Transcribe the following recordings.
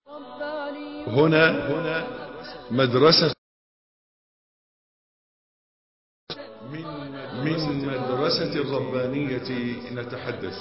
هنا هنا مدرسة من مدرسة الربانية نتحدث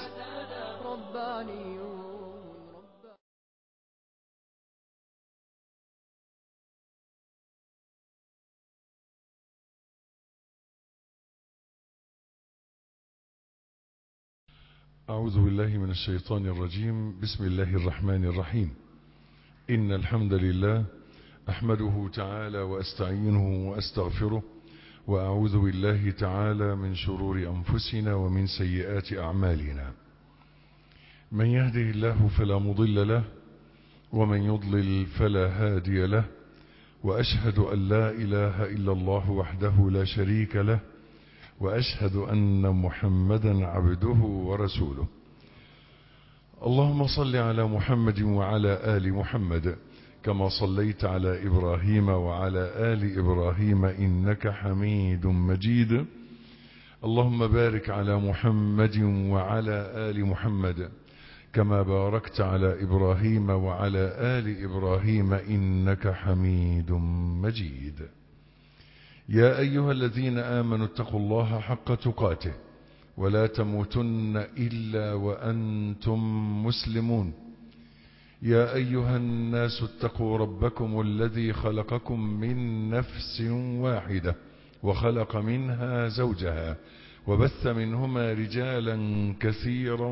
أعوذ بالله من الشيطان الرجيم بسم الله الرحمن الرحيم إن الحمد لله أحمده تعالى وأستعينه وأستغفره وأعوذ بالله تعالى من شرور أنفسنا ومن سيئات أعمالنا من يهده الله فلا مضل له ومن يضلل فلا هادي له وأشهد أن لا إله إلا الله وحده لا شريك له وأشهد أن محمدا عبده ورسوله اللهم صل على محمد وعلى آل محمد كما صليت على إبراهيم وعلى آل إبراهيم إنك حميد مجيد اللهم بارك على محمد وعلى آل محمد كما باركت على إبراهيم وعلى آل إبراهيم إنك حميد مجيد يا أيها الذين آمنوا اتقوا الله حق تقاته ولا تموتن إلا وأنتم مسلمون يا أيها الناس اتقوا ربكم الذي خلقكم من نفس واحدة وخلق منها زوجها وبث منهما رجالا كثيرا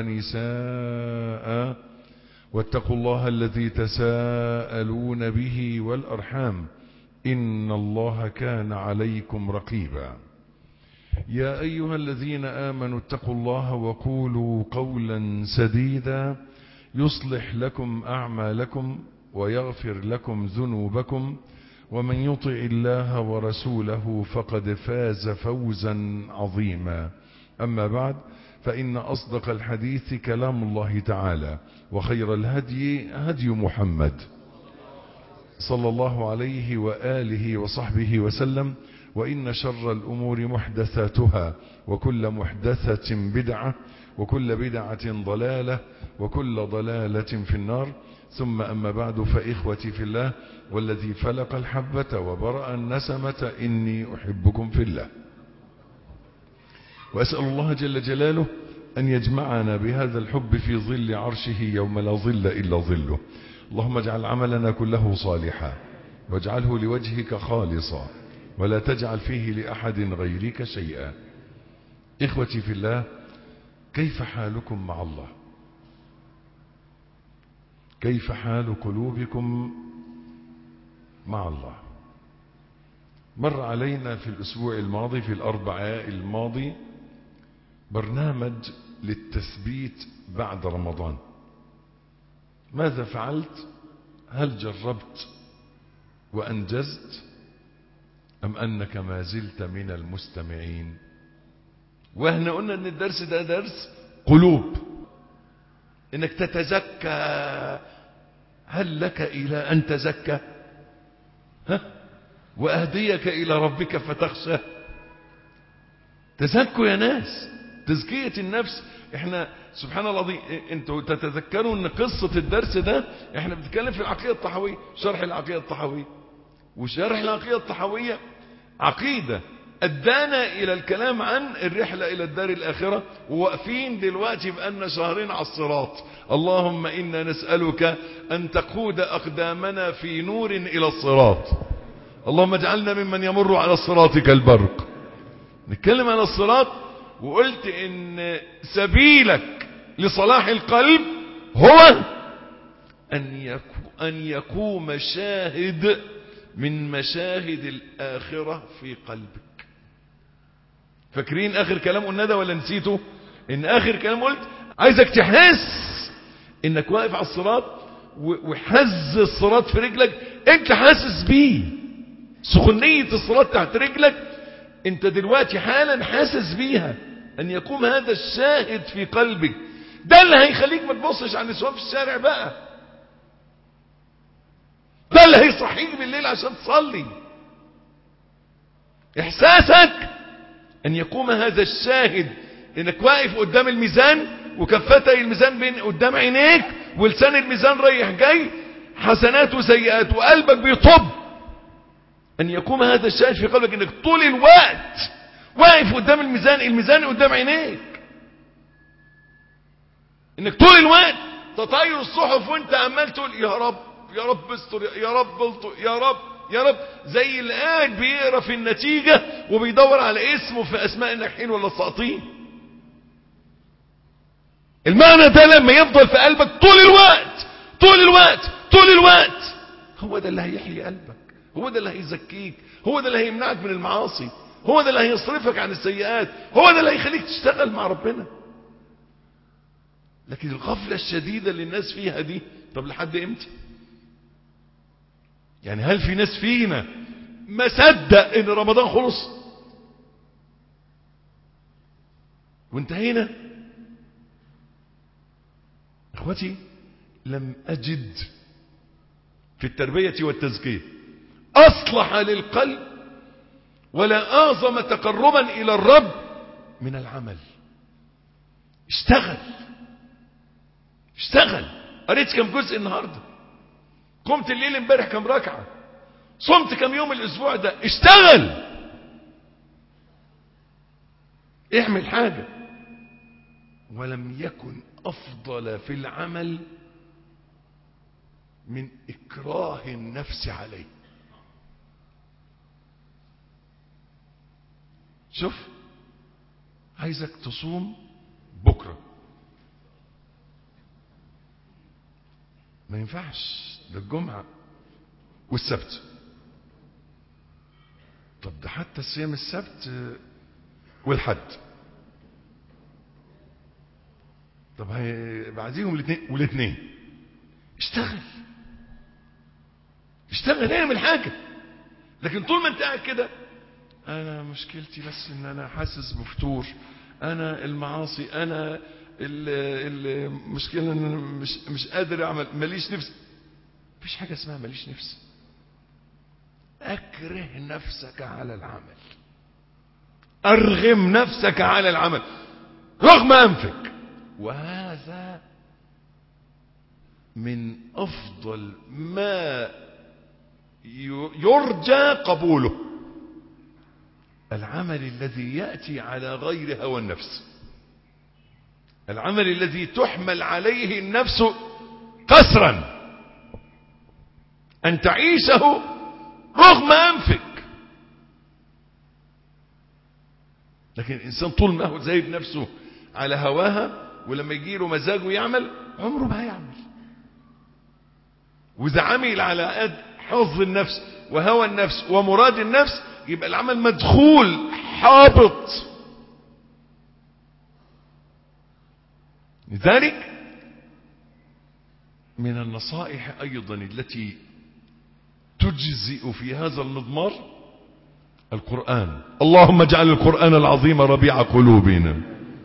ونساء واتقوا الله الذي تساءلون به والأرحام إن الله كان عليكم رقيبا يا أيها الذين آمنوا اتقوا الله وقولوا قولا سديدا يصلح لكم أعمالكم ويغفر لكم ذنوبكم ومن يطع الله ورسوله فقد فاز فوزا عظيما أما بعد فإن أصدق الحديث كلام الله تعالى وخير الهدي هدي محمد صلى الله عليه وآله وصحبه وسلم وإن شر الأمور محدثاتها وكل محدثة بدعة وكل بدعة ضلالة وكل ضلالة في النار ثم أما بعد فإخوتي في الله والذي فلق الحبة وبرأ النسمة إني أحبكم في الله وأسأل الله جل جلاله أن يجمعنا بهذا الحب في ظل عرشه يوم لا ظل إلا ظله اللهم اجعل عملنا كله صالحا واجعله لوجهك خالصا ولا تجعل فيه لأحد غيرك شيئا إخوتي في الله كيف حالكم مع الله كيف حال قلوبكم مع الله مر علينا في الأسبوع الماضي في الأربعاء الماضي برنامج للتثبيت بعد رمضان ماذا فعلت هل جربت وأنجزت أم أنك ما زلت من المستمعين واحنا قلنا ان الدرس ده درس قلوب انك تتزكى هل لك الى ان تزكى ها واهديك الى ربك فتخشى تزكوا يا ناس تزكية النفس احنا سبحان الله دي انتوا تتذكروا ان قصة الدرس ده احنا بنتكلم في العقيدة الطحوية شرح العقيدة الطحوية وشرح العقيدة الطحوية عقيدة ادانا الى الكلام عن الرحلة الى الدار الاخرة وواقفين دلوقتي بقالنا شهرين على الصراط اللهم انا نسألك ان تقود اقدامنا في نور الى الصراط اللهم اجعلنا ممن يمر على الصراط كالبرق نتكلم عن الصراط وقلت ان سبيلك لصلاح القلب هو ان ان يقوم شاهد من مشاهد الاخرة في قلبك فاكرين اخر كلام قلنا ده ولا نسيته ان اخر كلام قلت عايزك تحس انك واقف على الصراط وحز الصراط في رجلك انت حاسس بيه سخونية الصراط تحت رجلك انت دلوقتي حالا حاسس بيها ان يقوم هذا الشاهد في قلبك ده اللي هيخليك ما تبصش على النسوان في الشارع بقى ده اللي هيصحيك بالليل عشان تصلي احساسك ان يقوم هذا الشاهد انك واقف قدام الميزان وكفتي الميزان بين قدام عينيك ولسان الميزان رايح جاي حسنات وسيئات وقلبك بيطب ان يقوم هذا الشأن في قلبك انك طول الوقت واقف قدام الميزان الميزان قدام عينيك انك طول الوقت تطاير الصحف وانت عمال تقول يا رب يا رب استر يا رب الطر يا رب يا رب زي اللي قاعد بيقرا في النتيجة وبيدور على اسمه في اسماء الناجحين ولا الساقطين المعنى ده لما يفضل في قلبك طول الوقت طول الوقت طول الوقت هو ده اللي هيحيي قلبك هو ده اللي هيزكيك هو ده اللي هيمنعك من المعاصي هو ده اللي هيصرفك عن السيئات هو ده اللي هيخليك تشتغل مع ربنا لكن الغفلة الشديدة اللي الناس فيها دي طب لحد امتى يعني هل في ناس فينا ما صدق ان رمضان خلص وانتهينا اخوتي لم اجد في التربية والتزكية اصلح للقلب ولا اعظم تقربا الى الرب من العمل اشتغل اشتغل قريت كم جزء النهارده قمت الليل امبارح كم ركعه صمت كم يوم الاسبوع ده اشتغل اعمل حاجه ولم يكن افضل في العمل من اكراه النفس عليه شوف عايزك تصوم بكره ما ينفعش ده الجمعة والسبت طب ده حتى صيام السبت والحد طب هي بعديهم الاثنين والاثنين اشتغل اشتغل اعمل حاجة لكن طول ما انت قاعد كده انا مشكلتي بس ان انا حاسس بفتور انا المعاصي انا المشكلة ان انا مش, مش قادر اعمل ماليش نفس مفيش حاجة اسمها ماليش نفس اكره نفسك على العمل ارغم نفسك على العمل رغم انفك وهذا من افضل ما يرجى قبوله العمل الذي يأتي على غير هوى النفس العمل الذي تحمل عليه النفس قسرا أن تعيشه رغم أنفك لكن الإنسان طول ما هو زايد نفسه على هواها ولما يجي له مزاجه يعمل عمره ما هيعمل وإذا عمل على قد حظ النفس وهوى النفس ومراد النفس يبقى العمل مدخول حابط لذلك من النصائح أيضا التي تجزئ في هذا المضمار القرآن اللهم اجعل القرآن العظيم ربيع قلوبنا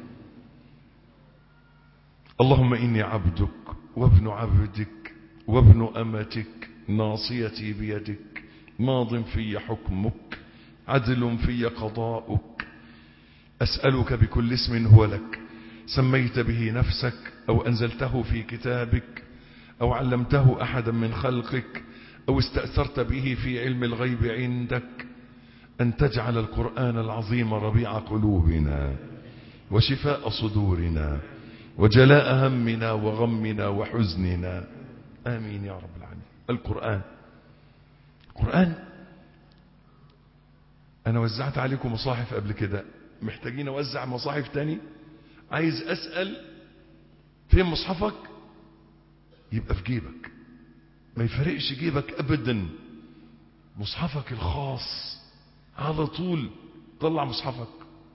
اللهم إني عبدك وابن عبدك وابن أمتك ناصيتي بيدك ماض في حكمك عدل في قضاؤك أسألك بكل اسم هو لك سميت به نفسك أو أنزلته في كتابك أو علمته أحدا من خلقك أو استأثرت به في علم الغيب عندك أن تجعل القرآن العظيم ربيع قلوبنا وشفاء صدورنا وجلاء همنا وغمنا وحزننا آمين يا رب العالمين القرآن القرآن أنا وزعت عليكم مصاحف قبل كده محتاجين أوزع مصاحف تاني عايز أسأل فين مصحفك يبقى في جيبك ما يفرقش جيبك أبدا مصحفك الخاص على طول طلع مصحفك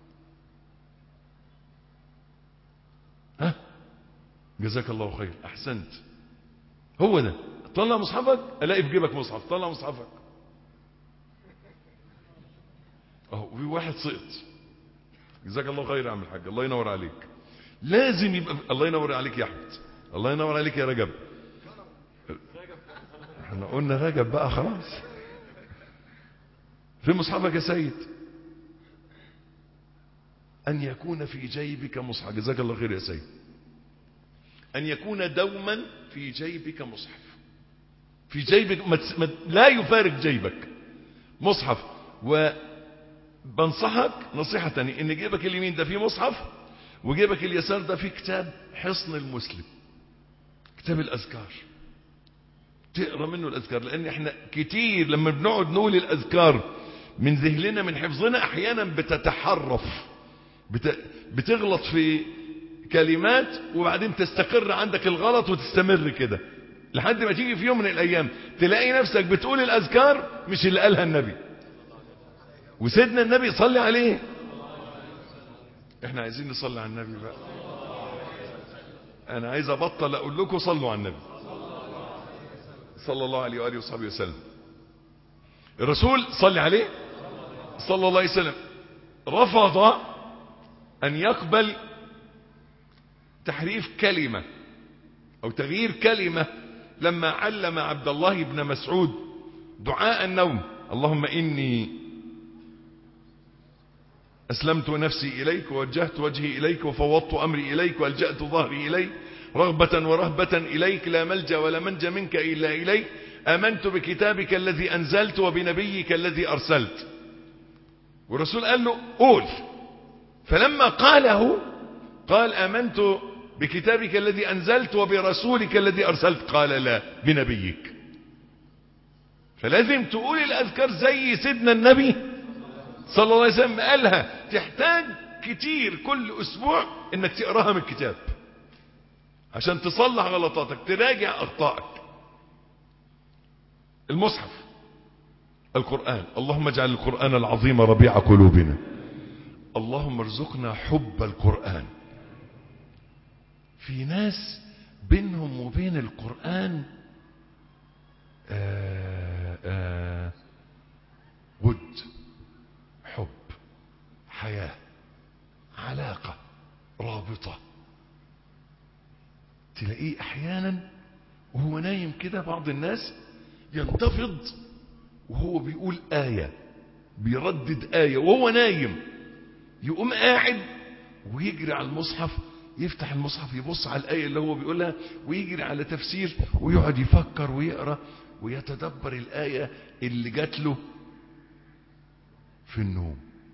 ها جزاك الله خير أحسنت هو ده طلع مصحفك ألاقي في جيبك مصحف طلع مصحفك اهو في واحد سقط جزاك الله خير يا عم الحاج الله ينور عليك لازم يبقى الله ينور عليك يا احمد الله ينور عليك يا رجب احنا قلنا رجب بقى خلاص في مصحفك يا سيد ان يكون في جيبك مصحف جزاك الله خير يا سيد ان يكون دوما في جيبك مصحف في جيبك ما تس... ما... لا يفارق جيبك مصحف وبنصحك نصيحة تانية ان جيبك اليمين ده فيه مصحف وجيبك اليسار ده فيه كتاب حصن المسلم كتاب الاذكار تقرا منه الاذكار لان احنا كتير لما بنقعد نقول الاذكار من ذهننا من حفظنا احيانا بتتحرف بت... بتغلط في كلمات وبعدين تستقر عندك الغلط وتستمر كده لحد ما تيجي في يوم من الايام تلاقي نفسك بتقول الاذكار مش اللي قالها النبي وسيدنا النبي صلي عليه احنا عايزين نصلي على النبي بقى انا عايز ابطل اقول لكم صلوا على النبي صلى الله عليه واله وصحبه وسلم الرسول صلي عليه صلى الله عليه وسلم رفض ان يقبل تحريف كلمة او تغيير كلمة لما علم عبد الله بن مسعود دعاء النوم اللهم اني اسلمت نفسي اليك ووجهت وجهي اليك وفوضت امري اليك والجأت ظهري اليك رغبة ورهبة اليك لا ملجأ ولا منجى منك الا اليك امنت بكتابك الذي انزلت وبنبيك الذي ارسلت والرسول قال له قول فلما قاله قال امنت بكتابك الذي انزلت وبرسولك الذي ارسلت قال لا بنبيك فلازم تقول الاذكار زي سيدنا النبي صلى الله عليه وسلم قالها تحتاج كتير كل اسبوع انك تقراها من الكتاب عشان تصلح غلطاتك تراجع اخطائك المصحف القرآن اللهم اجعل القرآن العظيم ربيع قلوبنا اللهم ارزقنا حب القرآن في ناس بينهم وبين القرآن آآ آآ ود حب حياة علاقة رابطة تلاقيه احيانا وهو نايم كده بعض الناس ينتفض وهو بيقول آية بيردد آية وهو نايم يقوم قاعد ويجري على المصحف يفتح المصحف يبص على الآية اللي هو بيقولها ويجري على تفسير ويقعد يفكر ويقرأ ويتدبر الآية اللي جات له في النوم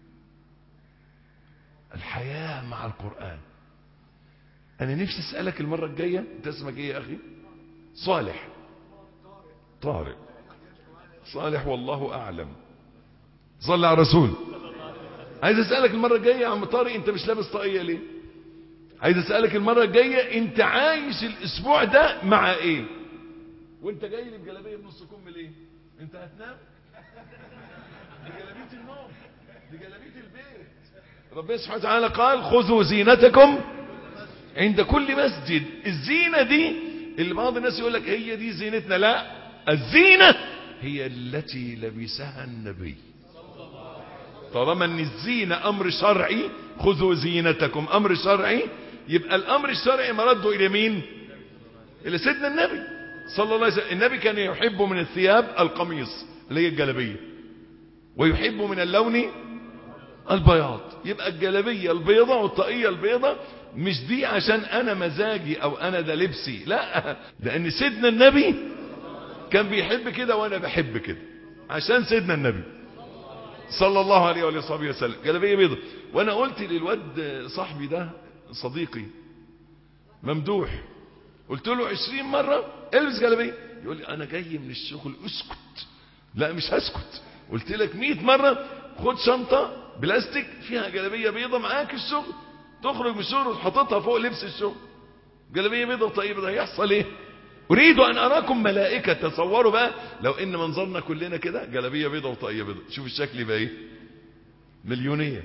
الحياة مع القرآن أنا نفسي أسألك المرة الجاية أنت اسمك إيه يا أخي صالح طارق صالح والله أعلم صلى على الرسول عايز أسألك المرة الجاية يا عم طارق أنت مش لابس طاقية ليه عايز أسألك المرة الجاية أنت عايش الأسبوع ده مع إيه وأنت جاي لي بجلابية بنص كم ليه أنت هتنام دي جلابية النوم دي جلابية البيت ربنا سبحانه وتعالى قال خذوا زينتكم عند كل مسجد الزينة دي اللي بعض الناس يقول لك هي دي زينتنا لا الزينة هي التي لبسها النبي طالما ان الزينة امر شرعي خذوا زينتكم امر شرعي يبقى الامر الشرعي مرده الى مين الى سيدنا النبي صلى الله عليه وسلم النبي كان يحب من الثياب القميص اللي هي الجلبية ويحب من اللون البياض يبقى الجلبية البيضة والطاقية البيضة مش دي عشان انا مزاجي او انا ده لبسي لا لان سيدنا النبي كان بيحب كده وانا بحب كده عشان سيدنا النبي صلى الله عليه وآله وصحبه وسلم جلبية بيضة وانا قلت للواد صاحبي ده صديقي ممدوح قلت له عشرين مرة البس جلبية يقول لي انا جاي من الشغل اسكت لا مش هسكت قلت لك مئة مرة خد شنطة بلاستيك فيها جلبية بيضة معاك الشغل تخرج من الشغل وتحطها فوق لبس الشغل جلبية بيضة وطيبة ده هيحصل ايه اريد ان اراكم ملائكة تصوروا بقى لو ان منظرنا كلنا كده جلبية بيضة وطاقية بيضة شوف الشكل يبقى ايه مليونية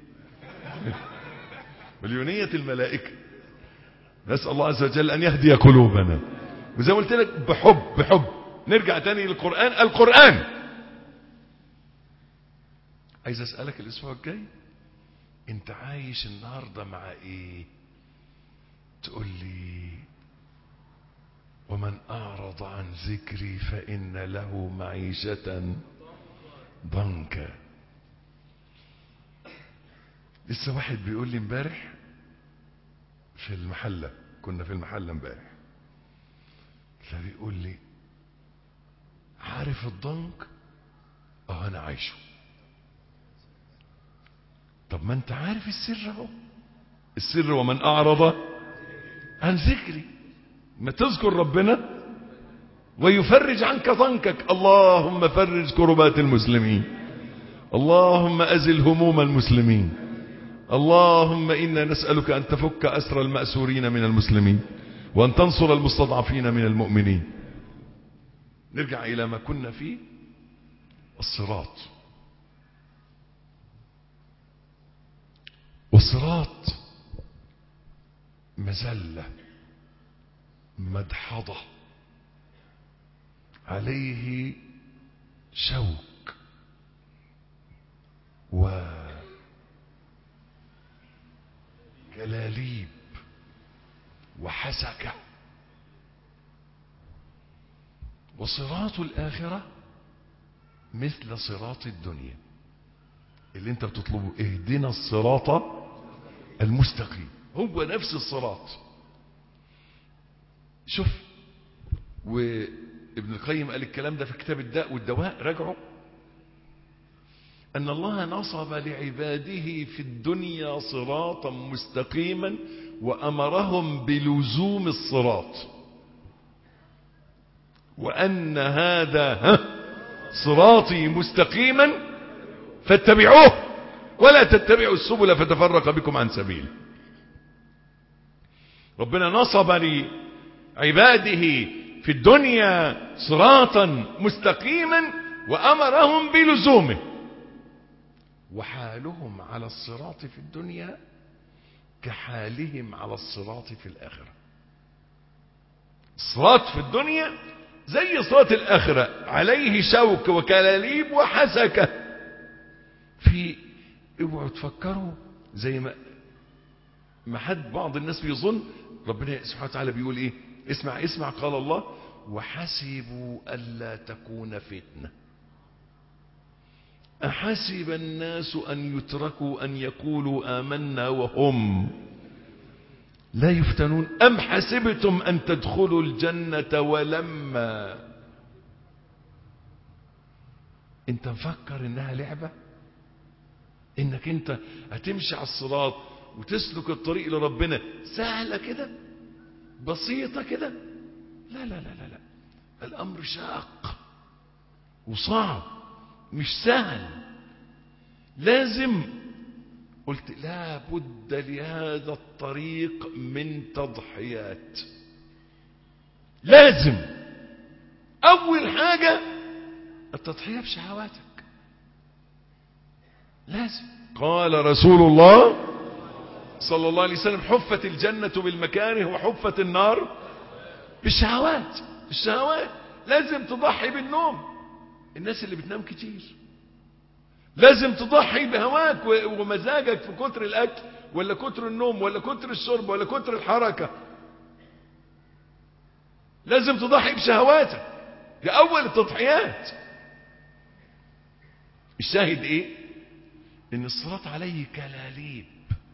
مليونية الملائكة نسأل الله عز وجل ان يهدي قلوبنا وزي ما قلت لك بحب بحب نرجع تاني للقرآن القرآن عايز اسألك الاسبوع الجاي انت عايش النهاردة مع ايه تقول لي ومن أعرض عن ذكري فإن له معيشة ضنكا لسه واحد بيقول لي امبارح في المحلة كنا في المحلة امبارح فبيقول لي عارف الضنك اه انا عايشه طب ما انت عارف السر اهو السر ومن اعرض عن ذكري ما تذكر ربنا ويفرج عنك ضنكك اللهم فرج كربات المسلمين اللهم ازل هموم المسلمين اللهم انا نسالك ان تفك اسر الماسورين من المسلمين وان تنصر المستضعفين من المؤمنين نرجع الى ما كنا فيه الصراط والصراط مزله مدحضه عليه شوك وكلاليب وحسكة وصراط الآخرة مثل صراط الدنيا اللي انت بتطلبه اهدنا الصراط المستقيم هو نفس الصراط شوف وابن القيم قال الكلام ده في كتاب الداء والدواء راجعوا أن الله نصب لعباده في الدنيا صراطا مستقيما وأمرهم بلزوم الصراط وأن هذا ها صراطي مستقيما فاتبعوه ولا تتبعوا السبل فتفرق بكم عن سبيله ربنا نصب لعباده في الدنيا صراطا مستقيما وأمرهم بلزومه وحالهم على الصراط في الدنيا كحالهم على الصراط في الآخرة الصراط في الدنيا زي صراط الآخرة عليه شوك وكلاليب وحسكة في اوعوا تفكروا زي ما ما حد بعض الناس بيظن ربنا سبحانه وتعالى بيقول ايه اسمع اسمع قال الله وحسبوا ألا تكون فتنه أحسب الناس أن يتركوا أن يقولوا آمنا وهم لا يفتنون أم حسبتم أن تدخلوا الجنة ولما انت مفكر انها لعبة انك انت هتمشي على الصراط وتسلك الطريق لربنا سهلة كده بسيطة كده لا لا لا لا لا الأمر شاق وصعب مش سهل لازم قلت لا بد لهذا الطريق من تضحيات لازم اول حاجة التضحية بشهواتك لازم قال رسول الله صلى الله عليه وسلم حفت الجنة بالمكاره وحفت النار بالشهوات الشهوات لازم تضحي بالنوم الناس اللي بتنام كتير لازم تضحي بهواك ومزاجك في كتر الاكل ولا كتر النوم ولا كتر الشرب ولا كتر الحركة لازم تضحي بشهواتك دي اول التضحيات الشاهد ايه ان الصراط عليه كلاليب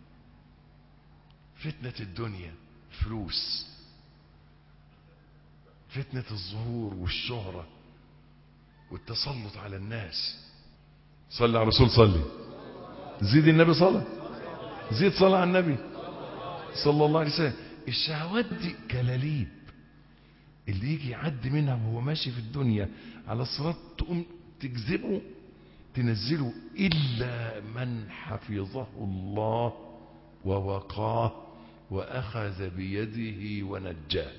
فتنة الدنيا فلوس فتنة الظهور والشهرة والتسلط على الناس صلى على الرسول صلي زيد النبي صلى زيد صلى على النبي صلى الله عليه وسلم الشهوات دي كلاليب اللي يجي يعدي منها وهو ماشي في الدنيا على الصراط تقوم تجذبه تنزله إلا من حفظه الله ووقاه وأخذ بيده ونجاه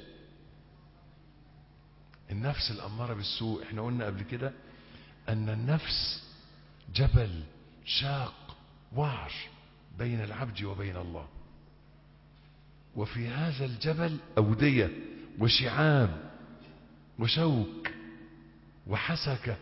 النفس الأمارة بالسوء احنا قلنا قبل كده أن النفس جبل شاق وعر بين العبد وبين الله وفي هذا الجبل أودية وشعاب وشوك وحسكة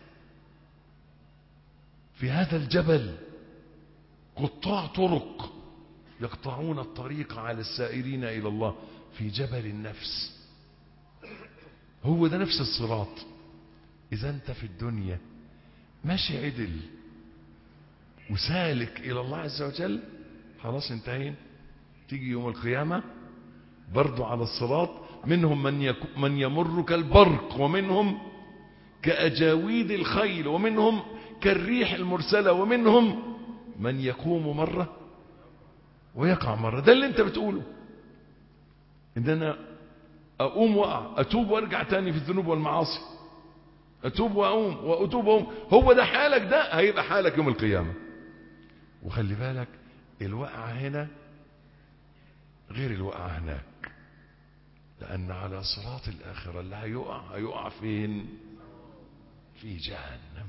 في هذا الجبل قطاع طرق يقطعون الطريق على السائرين إلى الله في جبل النفس هو ده نفس الصراط إذا أنت في الدنيا ماشي عدل وسالك إلى الله عز وجل خلاص انتهينا تيجي يوم القيامة برضو على الصراط منهم من, يك... من يمر كالبرق ومنهم كأجاويد الخيل ومنهم كالريح المرسلة ومنهم من يقوم مرة ويقع مرة ده اللي انت بتقوله ان انا اقوم واقع اتوب وارجع تاني في الذنوب والمعاصي اتوب واقوم واتوب واقوم هو ده حالك ده هيبقى حالك يوم القيامة وخلي بالك الوقعة هنا غير الوقعة هناك لأن على صراط الآخرة اللي هيقع هيقع فين في جهنم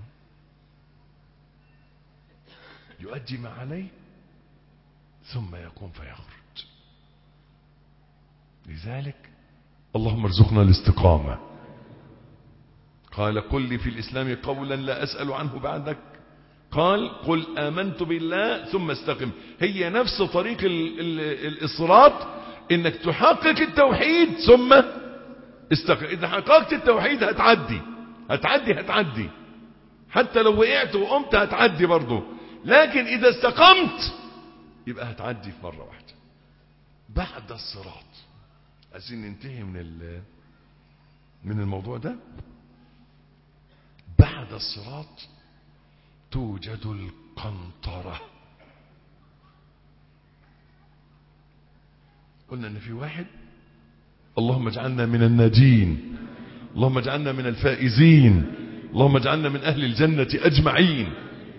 يؤدي ما عليه ثم يقوم فيخرج لذلك اللهم ارزقنا الاستقامة قال قل لي في الإسلام قولا لا أسأل عنه بعدك قال قل آمنت بالله ثم استقم هي نفس طريق الإصراط انك تحقق التوحيد ثم استقم اذا حققت التوحيد هتعدي هتعدي هتعدي حتى لو وقعت وقمت هتعدي برضه لكن اذا استقمت يبقى هتعدي في مرة واحدة بعد الصراط عايزين ننتهي من من الموضوع ده بعد الصراط توجد القنطرة قلنا ان في واحد اللهم اجعلنا من الناجين اللهم اجعلنا من الفائزين اللهم اجعلنا من اهل الجنة اجمعين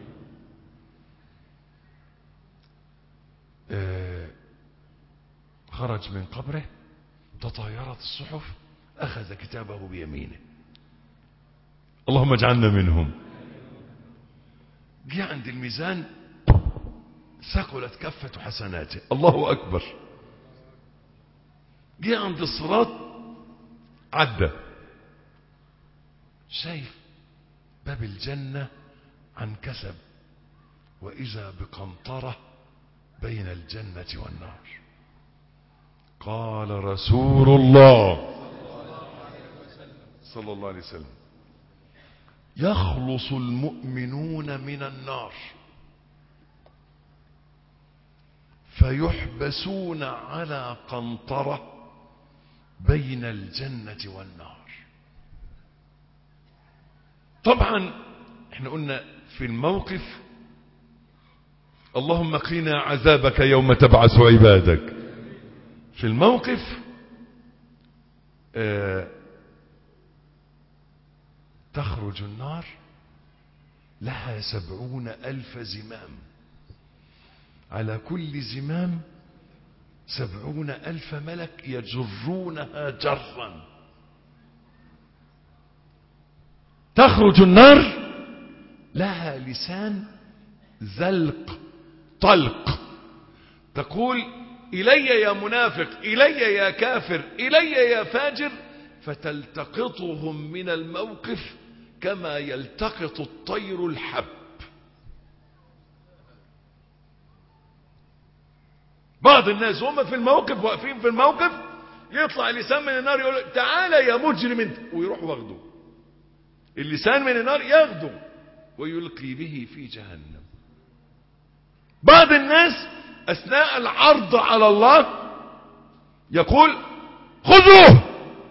آه خرج من قبره تطايرت الصحف اخذ كتابه بيمينه اللهم اجعلنا منهم جه عند الميزان ثقلت كفة حسناته الله اكبر جه عند الصراط عدى شايف باب الجنة عن كسب وإذا بقنطرة بين الجنة والنار قال رسول الله صلى الله عليه وسلم يخلص المؤمنون من النار فيحبسون على قنطره بين الجنة والنار طبعا احنا قلنا في الموقف اللهم قنا عذابك يوم تبعث عبادك في الموقف اه تخرج النار لها سبعون ألف زمام على كل زمام سبعون ألف ملك يجرونها جرا تخرج النار لها لسان زلق طلق تقول إلي يا منافق إلي يا كافر إلي يا فاجر فتلتقطهم من الموقف كما يلتقط الطير الحب بعض الناس هم في الموقف واقفين في الموقف يطلع لسان من النار يقول تعالى يا مجرم انت ويروح واخده اللسان من النار ياخده ويلقي به في جهنم بعض الناس اثناء العرض على الله يقول خذوه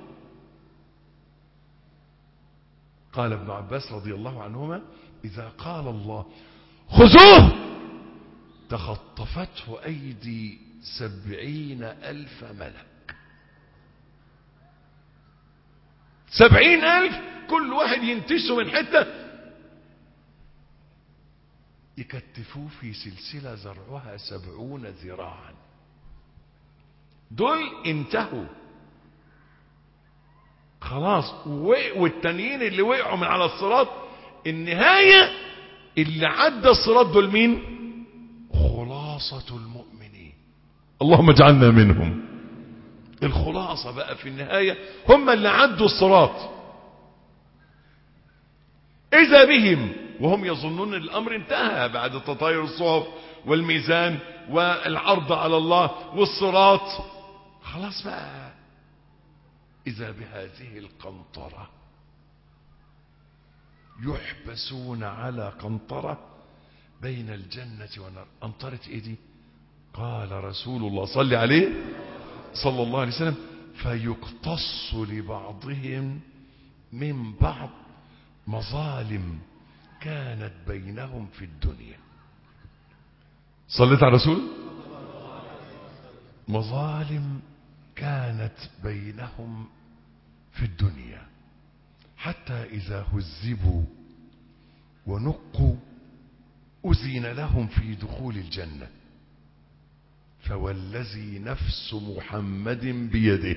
قال ابن عباس رضي الله عنهما اذا قال الله خذوه تخطفته أيدي سبعين ألف ملك سبعين ألف كل واحد ينتشه من حتة يكتفوه في سلسلة زرعها سبعون ذراعا دول انتهوا خلاص والتانيين اللي وقعوا من على الصراط النهاية اللي عدى الصراط دول مين خلاصة المؤمنين اللهم اجعلنا منهم الخلاصة بقى في النهاية هم اللي عدوا الصراط إذا بهم وهم يظنون الأمر انتهى بعد تطاير الصحف والميزان والعرض على الله والصراط خلاص بقى إذا بهذه القنطرة يحبسون على قنطرة بين الجنة والنار قنطرة ايه دي قال رسول الله صلى عليه صلى الله عليه وسلم فيقتص لبعضهم من بعض مظالم كانت بينهم في الدنيا صليت على الرسول مظالم كانت بينهم في الدنيا حتى إذا هذبوا ونقوا أذن لهم في دخول الجنة فوالذي نفس محمد بيده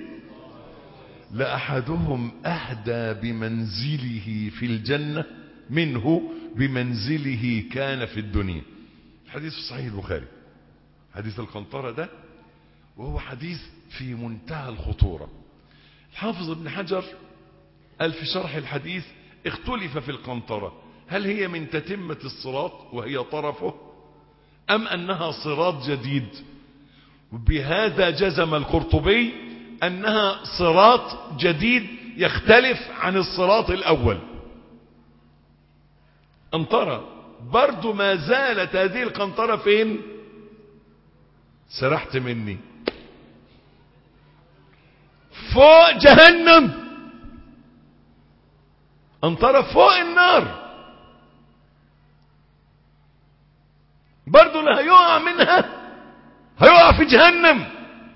لأحدهم أهدى بمنزله في الجنة منه بمنزله كان في الدنيا حديث في صحيح البخاري حديث القنطرة ده وهو حديث في منتهى الخطورة الحافظ ابن حجر قال في شرح الحديث اختلف في القنطرة هل هي من تتمة الصراط وهي طرفه أم أنها صراط جديد بهذا جزم القرطبي أنها صراط جديد يختلف عن الصراط الأول قنطرة برضو ما زالت هذه القنطرة فين سرحت مني فوق جهنم قنطرة فوق النار برضو اللي هيقع منها هيقع في جهنم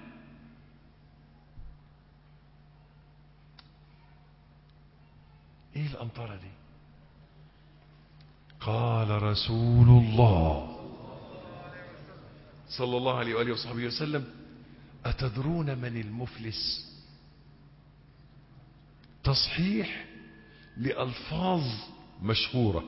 ايه القنطرة دي قال رسول الله صلى الله عليه وآله وصحبه وسلم أتدرون من المفلس تصحيح لألفاظ مشهورة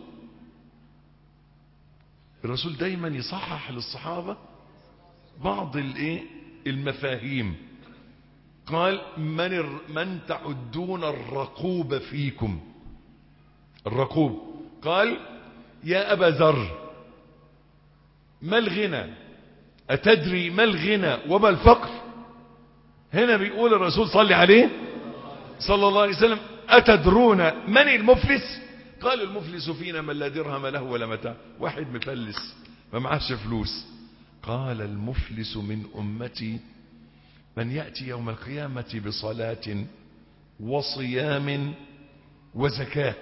الرسول دايما يصحح للصحابة بعض الايه المفاهيم قال من, الر... من تعدون الرقوب فيكم الرقوب قال يا أبا ذر ما الغنى أتدري ما الغنى وما الفقر هنا بيقول الرسول صلى عليه صلى الله عليه وسلم أتدرون من المفلس قال المفلس فينا من لا درهم له ولا متاع واحد مفلس ما معاش فلوس قال المفلس من أمتي من يأتي يوم القيامة بصلاة وصيام وزكاة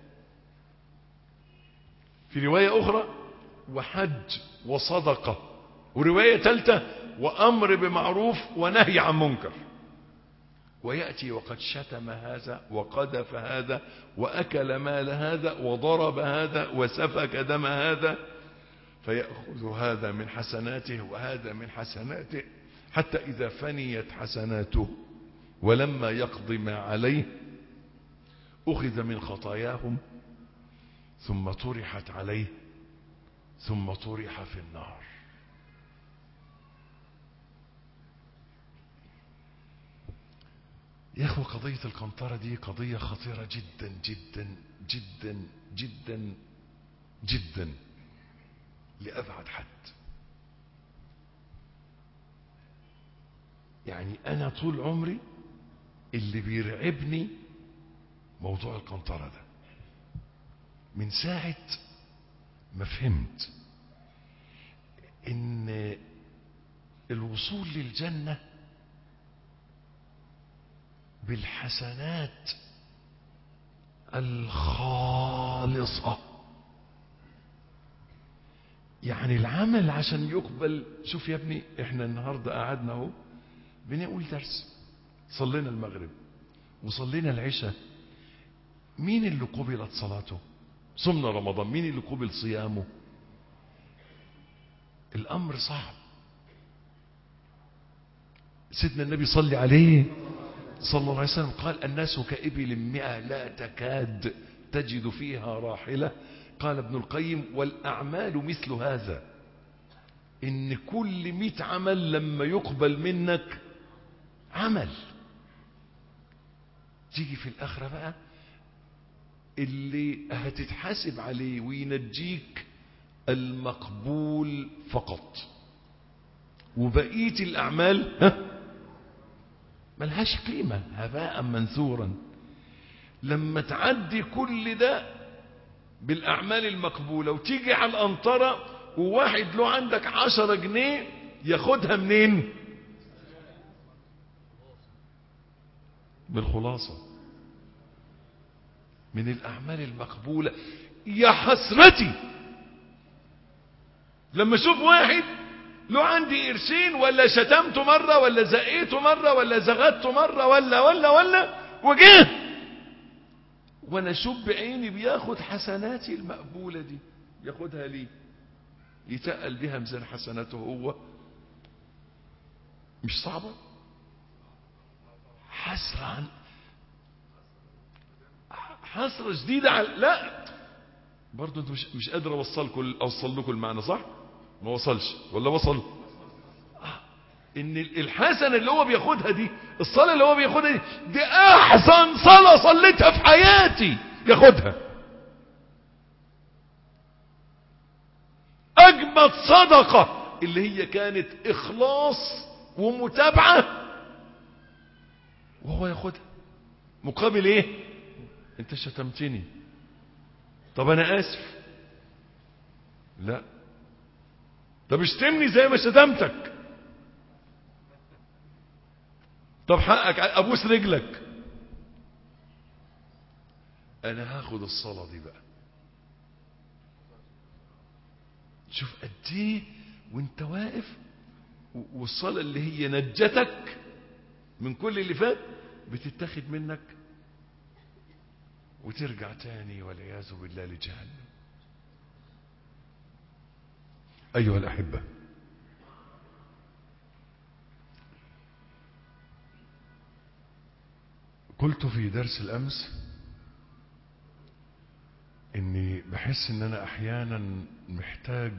في رواية أخرى وحج وصدقة ورواية ثالثة وأمر بمعروف ونهي عن منكر ويأتي وقد شتم هذا وقذف هذا وأكل مال هذا وضرب هذا وسفك دم هذا فيأخذ هذا من حسناته وهذا من حسناته حتى إذا فنيت حسناته ولما يقضي ما عليه أخذ من خطاياهم ثم طرحت عليه ثم طرح في النار يا اخوة قضية القنطرة دي قضية خطيرة جدا جدا جدا جدا جدا لأبعد حد يعني أنا طول عمري اللي بيرعبني موضوع القنطرة ده من ساعة ما فهمت ان الوصول للجنة بالحسنات الخالصة يعني العمل عشان يقبل شوف يا ابني احنا النهاردة قعدنا اهو بنقول درس صلينا المغرب وصلينا العشاء مين اللي قبلت صلاته صمنا رمضان مين اللي قبل صيامه الامر صعب سيدنا النبي صلى عليه صلى الله عليه وسلم قال الناس كإبل مئة لا تكاد تجد فيها راحلة قال ابن القيم والأعمال مثل هذا إن كل مئة عمل لما يقبل منك عمل تيجي في الآخرة بقى اللي هتتحاسب عليه وينجيك المقبول فقط وبقية الأعمال ها ملهاش قيمة هباء منثورا لما تعدي كل ده بالأعمال المقبولة وتيجي على الأنطرة وواحد له عندك عشرة جنيه ياخدها منين بالخلاصة من الأعمال المقبولة يا حسرتي لما اشوف واحد له عندي قرشين ولا شتمته مرة ولا زقيته مرة ولا زغدته مرة ولا ولا ولا وجه وانا اشوف بعيني بياخد حسناتي المقبولة دي ياخدها ليه يتقل بها ميزان حسناته هو مش صعبة حسرة عن حسرة شديدة على لا برضه انتوا مش مش قادر اوصلكم اوصل لكم المعنى صح؟ ما وصلش ولا وصل؟ آه. ان الحسنة اللي هو بياخدها دي الصلاة اللي هو بياخدها دي دي احسن صلاة صليتها في حياتي ياخدها اجمد صدقة اللي هي كانت اخلاص ومتابعة وهو ياخدها مقابل ايه انت شتمتني طب انا اسف لا طب اشتمني زي ما شتمتك طب حقك ابوس رجلك انا هاخد الصلاة دي بقى شوف قد ايه وانت واقف والصلاة اللي هي نجتك من كل اللي فات بتتاخد منك وترجع تاني والعياذ بالله لجهنم أيها الأحبة قلت في درس الأمس إني بحس إن أنا أحيانا محتاج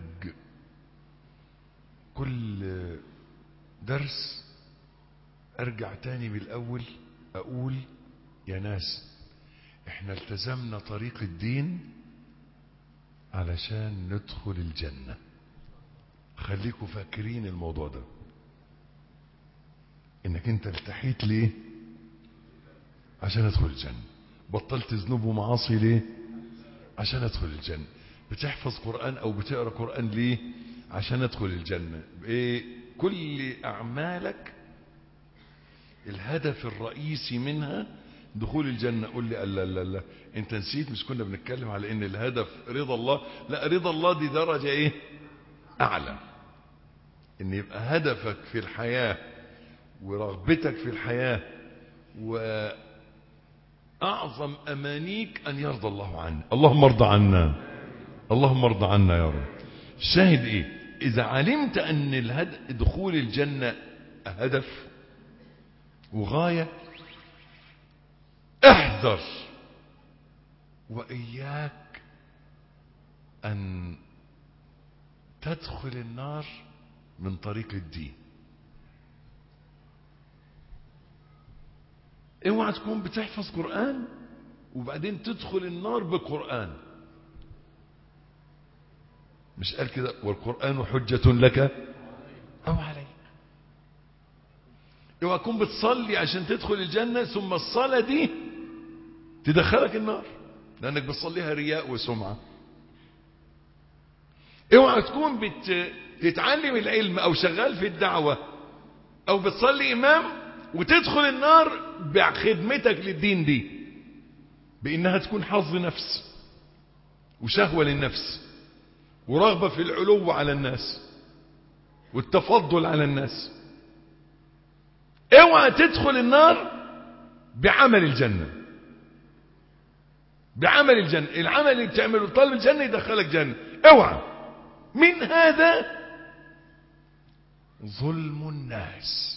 كل درس أرجع تاني من الأول أقول يا ناس احنا التزمنا طريق الدين علشان ندخل الجنة خليكم فاكرين الموضوع ده انك انت التحيت ليه عشان ادخل الجنة بطلت ذنوب ومعاصي ليه عشان ادخل الجنة بتحفظ قرآن او بتقرأ قرآن ليه عشان ادخل الجنة ايه كل اعمالك الهدف الرئيسي منها دخول الجنة قول لي لا لا لا انت نسيت مش كنا بنتكلم على ان الهدف رضا الله لا رضا الله دي درجة ايه اعلى ان يبقى هدفك في الحياة ورغبتك في الحياة واعظم امانيك ان يرضى الله عنك اللهم ارضى عنا اللهم ارضى عنا يا رب الشاهد ايه اذا علمت ان الهد... دخول الجنة هدف وغاية احذر وإياك أن تدخل النار من طريق الدين اوعى تكون بتحفظ قرآن وبعدين تدخل النار بقرآن مش قال كده والقرآن حجة لك أو عليك اوعى تكون بتصلي عشان تدخل الجنة ثم الصلاة دي تدخلك النار لأنك بتصليها رياء وسمعة اوعى تكون بت... تتعلم العلم أو شغال في الدعوة أو بتصلي إمام وتدخل النار بخدمتك للدين دي بإنها تكون حظ نفس وشهوة للنفس ورغبة في العلو على الناس والتفضل على الناس اوعى تدخل النار بعمل الجنة بعمل الجنة العمل اللي بتعمله طالب الجنة يدخلك جنة اوعى من هذا ظلم الناس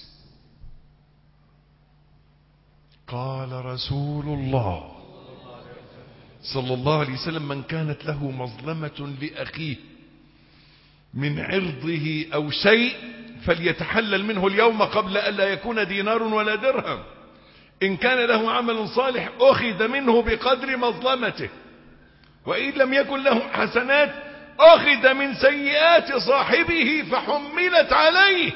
قال رسول الله صلى الله عليه وسلم من كانت له مظلمة لأخيه من عرضه أو شيء فليتحلل منه اليوم قبل ألا يكون دينار ولا درهم إن كان له عمل صالح أخذ منه بقدر مظلمته وإن لم يكن له حسنات أخذ من سيئات صاحبه فحملت عليه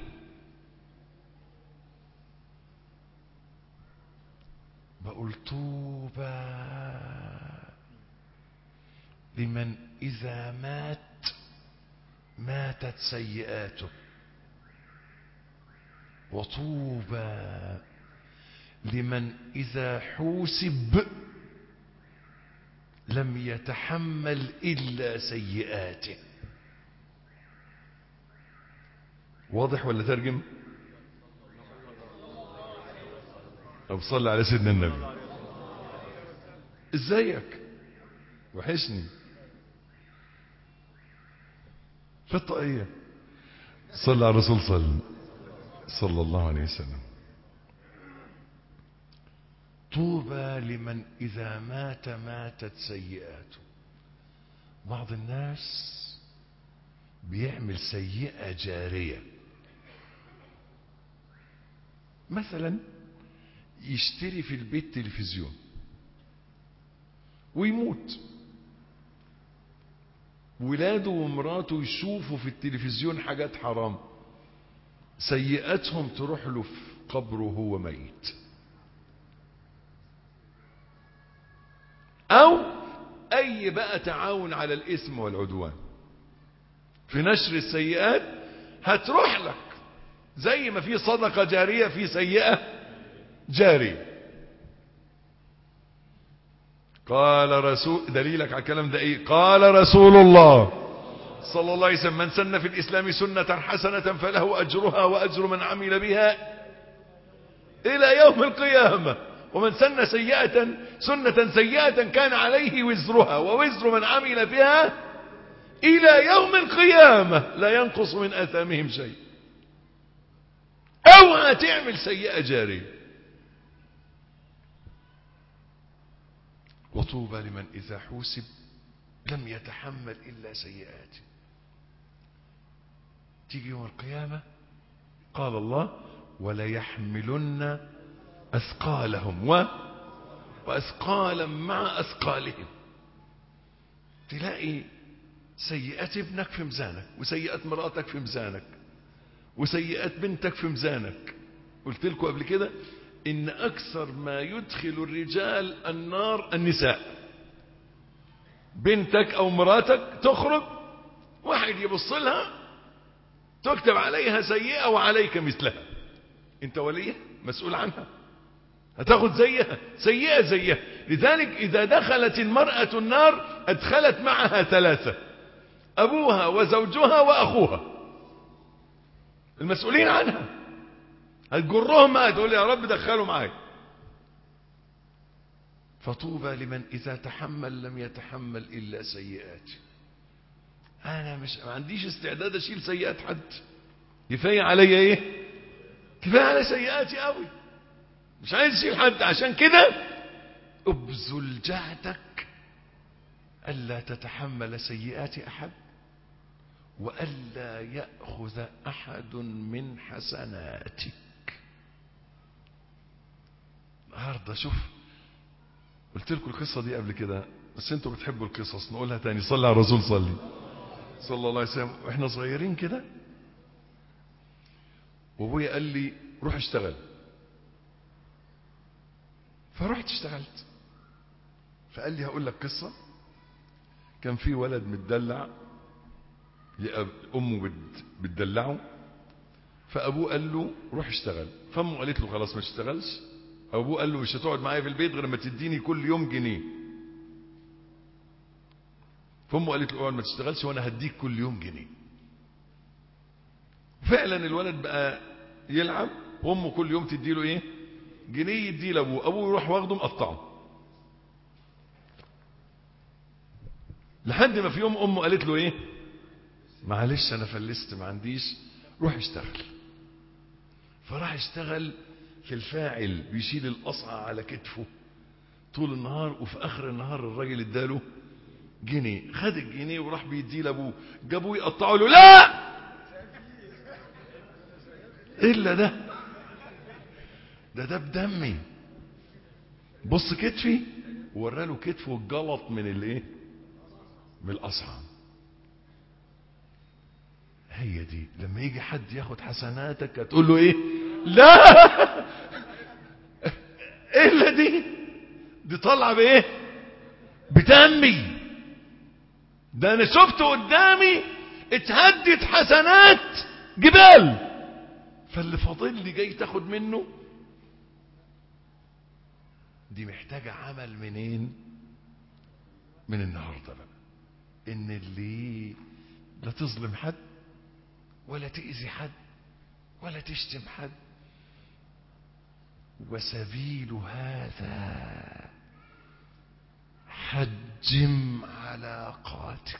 بقول طوبى لمن إذا مات ماتت سيئاته وطوبى لمن إذا حوسب لم يتحمل إلا سيئاته واضح ولا ترجم أو صلى على سيدنا النبي ازيك وحشني في الطاقية صلى على الرسول صلى صلى الله عليه وسلم طوبى لمن إذا مات ماتت سيئاته بعض الناس بيعمل سيئة جارية مثلا يشتري في البيت تلفزيون ويموت ولاده ومراته يشوفوا في التلفزيون حاجات حرام سيئاتهم تروح له في قبره وهو ميت او اي بقى تعاون على الاثم والعدوان في نشر السيئات هتروح لك زي ما في صدقة جارية في سيئة جارية قال رسول دليلك على الكلام ده ايه قال رسول الله صلى الله عليه وسلم من سن في الاسلام سنة حسنة فله اجرها واجر من عمل بها الى يوم القيامة ومن سن سيئة سنة سيئة كان عليه وزرها ووزر من عمل بها الى يوم القيامة لا ينقص من اثامهم شيء اوعى تعمل سيئة جارية وطوبى لمن إذا حوسب لم يتحمل إلا سيئاته تيجي يوم القيامة قال الله وليحملن أثقالهم و وأثقالا مع أثقالهم تلاقي سيئات ابنك في ميزانك وسيئات مراتك في ميزانك وسيئات بنتك في ميزانك قلت لكم قبل كده ان اكثر ما يدخل الرجال النار النساء بنتك او مراتك تخرج واحد يبص لها تكتب عليها سيئة وعليك مثلها انت وليه مسؤول عنها هتاخد زيها سيئة زيها لذلك اذا دخلت المرأة النار ادخلت معها ثلاثة ابوها وزوجها واخوها المسؤولين عنها هتجرهم معايا تقول يا رب دخلوا معايا فطوبى لمن إذا تحمل لم يتحمل إلا سيئات أنا مش ما عنديش استعداد أشيل سيئات حد كفاية عليا إيه كفاية على سيئاتي قوي مش عايز أشيل حد عشان كده ابذل جهدك ألا تتحمل سيئات أحد وألا يأخذ أحد من حسناتك النهارده شوف قلت لكم القصة دي قبل كده بس انتوا بتحبوا القصص نقولها تاني صلي على الرسول صلي صلى الله عليه وسلم واحنا صغيرين كده وابويا قال لي روح اشتغل فرحت اشتغلت فقال لي هقول لك قصة كان في ولد متدلع امه بتدلعه فابوه قال له روح اشتغل فامه قالت له خلاص ما تشتغلش ابوه قال له مش هتقعد معايا في البيت غير ما تديني كل يوم جنيه فامه قالت له اقعد ما تشتغلش وانا هديك كل يوم جنيه فعلا الولد بقى يلعب وامه كل يوم تدي له ايه جنيه يديه لابوه ابوه يروح واخده مقطعه لحد ما في يوم امه قالت له ايه معلش انا فلست ما عنديش روح اشتغل فراح اشتغل في الفاعل بيشيل القصعة على كتفه طول النهار وفي اخر النهار الراجل اداله جنيه خد الجنيه وراح بيديه لابوه جابوه يقطعوا له لا الا ده ده ده بدمي بص كتفي وراله كتفه الجلط من الايه من القصعه هي دي لما يجي حد ياخد حسناتك هتقول له ايه لا الا دي دي طالعه بايه بدمي ده انا شفته قدامي اتهدت حسنات جبال فاللي فاضل لي جاي تاخد منه دي محتاجة عمل منين من النهاردة بقى ان اللي لا تظلم حد ولا تأذي حد ولا تشتم حد وسبيل هذا حجم علاقاتك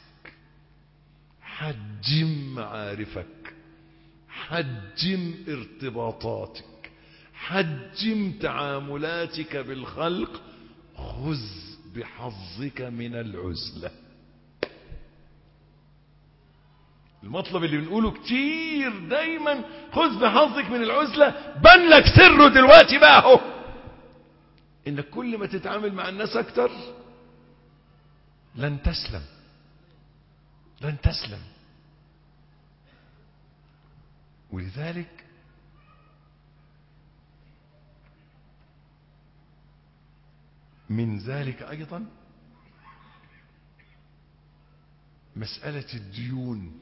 حجم معارفك حجم ارتباطاتك حجم تعاملاتك بالخلق خذ بحظك من العزلة المطلب اللي بنقوله كتير دايما خذ بحظك من العزلة بان لك سره دلوقتي بقى اهو انك كل ما تتعامل مع الناس اكتر لن تسلم لن تسلم ولذلك من ذلك أيضا مسألة الديون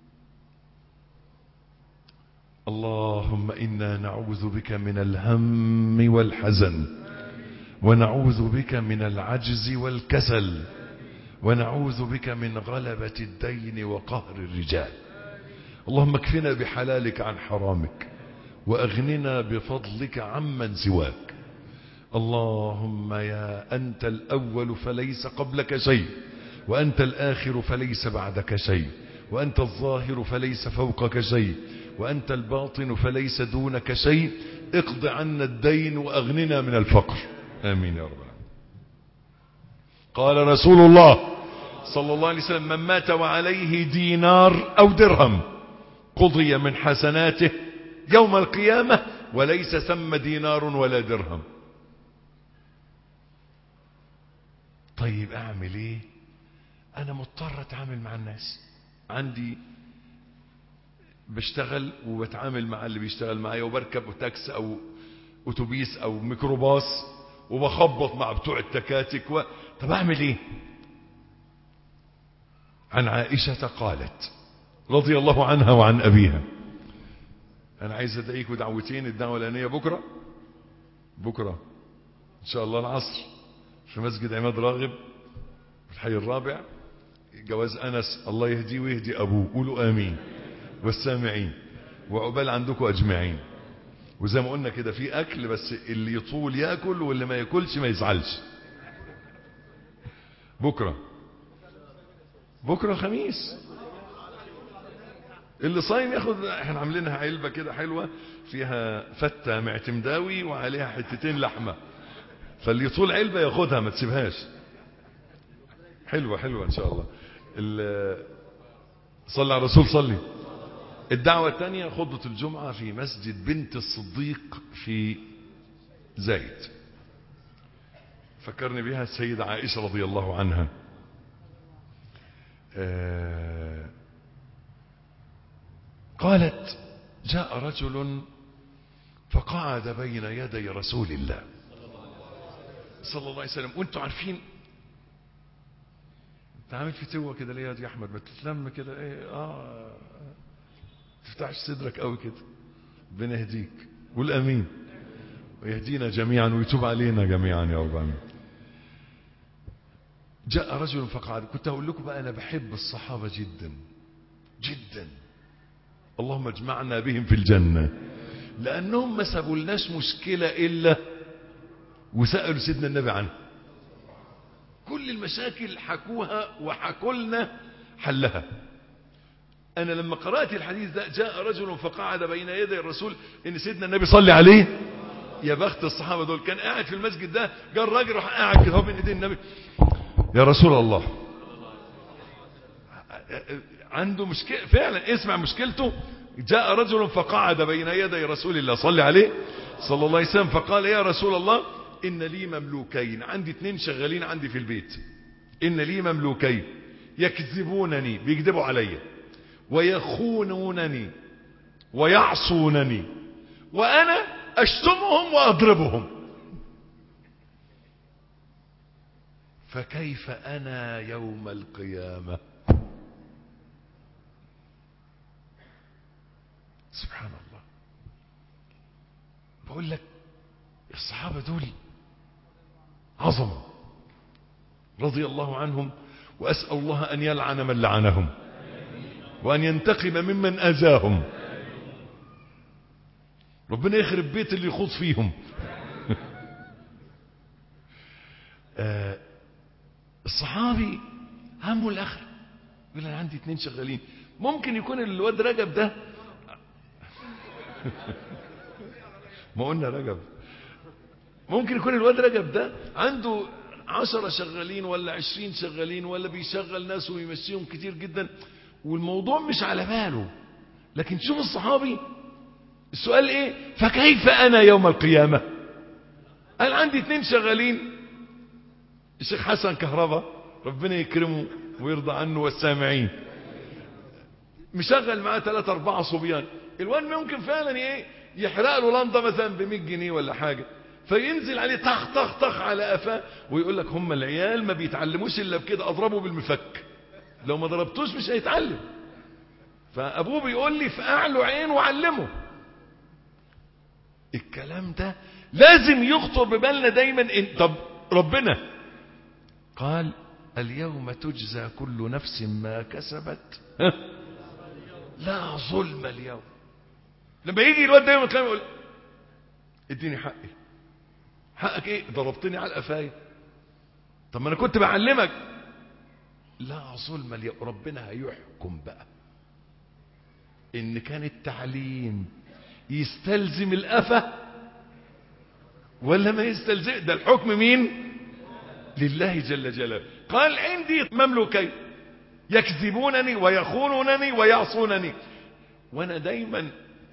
اللهم إنا نعوذ بك من الهم والحزن ونعوذ بك من العجز والكسل ونعوذ بك من غلبة الدين وقهر الرجال اللهم اكفنا بحلالك عن حرامك وأغننا بفضلك عمن سواك اللهم يا أنت الأول فليس قبلك شيء وأنت الآخر فليس بعدك شيء وأنت الظاهر فليس فوقك شيء وأنت الباطن فليس دونك شيء اقض عنا الدين وأغننا من الفقر آمين يا رب العالمين قال رسول الله صلى الله عليه وسلم من مات وعليه دينار أو درهم قضي من حسناته يوم القيامة وليس ثم دينار ولا درهم طيب اعمل ايه انا مضطر اتعامل مع الناس عندي بشتغل وبتعامل مع اللي بيشتغل معايا وبركب تاكس او اتوبيس او ميكروباص وبخبط مع بتوع التكاتك و... طب اعمل ايه عن عائشة قالت رضي الله عنها وعن ابيها انا عايز ادعيكم دعوتين الدعوة الانية بكرة بكرة ان شاء الله العصر في مسجد عماد راغب في الحي الرابع جواز أنس الله يهديه ويهدي أبوه قولوا آمين والسامعين وعقبال عندكم أجمعين وزي ما قلنا كده في أكل بس اللي يطول يأكل واللي ما يأكلش ما يزعلش بكرة بكرة خميس اللي صايم ياخد احنا عاملينها علبة كده حلوة فيها فتة معتمداوي وعليها حتتين لحمة فاللي يطول علبة ياخدها ما تسيبهاش حلوة حلوة ان شاء الله صلى على الرسول صلي الدعوة الثانية خطبة الجمعة في مسجد بنت الصديق في زايد فكرني بها السيدة عائشة رضي الله عنها قالت جاء رجل فقعد بين يدي رسول الله صلى الله عليه وسلم وانتوا عارفين انت عامل في توه كده ليه يا احمد ما تتلم كده ايه اه تفتحش صدرك قوي كده ربنا يهديك قول امين ويهدينا جميعا ويتوب علينا جميعا يا رب العالمين جاء رجل فقعد كنت اقول لكم بقى انا بحب الصحابه جدا جدا اللهم اجمعنا بهم في الجنه لانهم ما سابولناش مشكله الا وسالوا سيدنا النبي عنها كل المشاكل حكوها وحكوا لنا حلها انا لما قرات الحديث ده جاء رجل فقعد بين يدي الرسول ان سيدنا النبي صلى عليه يا بخت الصحابه دول كان قاعد في المسجد ده جاء الراجل راح قاعد كده بين ايدين النبي يا رسول الله عنده مشكله فعلا اسمع مشكلته جاء رجل فقعد بين يدي رسول الله صلى عليه صلى الله عليه وسلم فقال يا رسول الله إن لي مملوكين عندي اتنين شغالين عندي في البيت إن لي مملوكين يكذبونني بيكذبوا علي ويخونونني ويعصونني وأنا أشتمهم وأضربهم فكيف أنا يوم القيامة سبحان الله بقول لك الصحابة دول عظمة رضي الله عنهم وأسأل الله أن يلعن من لعنهم وأن ينتقم ممن أذاهم ربنا يخرب بيت اللي يخوض فيهم آه الصحابي همه الآخر يقول أنا عندي اتنين شغالين ممكن يكون الواد رجب ده ما قلنا رجب ممكن يكون الواد رجب ده عنده عشرة شغالين ولا عشرين شغالين ولا بيشغل ناس ويمشيهم كتير جدا والموضوع مش على باله لكن شوف الصحابي السؤال ايه فكيف انا يوم القيامة قال عندي اتنين شغالين الشيخ حسن كهربا ربنا يكرمه ويرضى عنه والسامعين مشغل معاه ثلاثة أربعة صبيان الواد ممكن فعلا ايه يحرق له لنضة مثلا ب 100 جنيه ولا حاجة فينزل عليه طخ طخ طخ على قفاه ويقول لك هم العيال ما بيتعلموش الا بكده اضربه بالمفك لو ما ضربتوش مش هيتعلم فابوه بيقول لي فقع له عين وعلمه الكلام ده لازم يخطر ببالنا دايما إن طب ربنا قال اليوم تجزى كل نفس ما كسبت لا ظلم اليوم لما يجي الواد دايما يتكلم يقول اديني حقي حقك ايه ضربتني على القفايه طب ما انا كنت بعلمك لا ظلم اليوم ربنا هيحكم بقى ان كان التعليم يستلزم القفا ولا ما يستلزم ده الحكم مين لله جل جلاله قال عندي مملوكين يكذبونني ويخونونني ويعصونني وانا دايما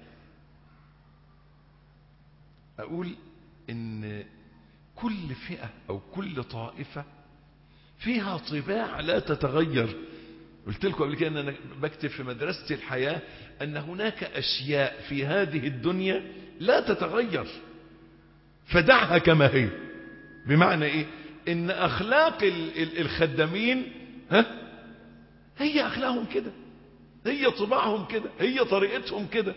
اقول ان كل فئة او كل طائفة فيها طباع لا تتغير قلت لكم قبل كده ان انا بكتب في مدرسة الحياة ان هناك اشياء في هذه الدنيا لا تتغير فدعها كما هي بمعنى ايه ان اخلاق الخدامين ها هي اخلاقهم كده هي طباعهم كده هي طريقتهم كده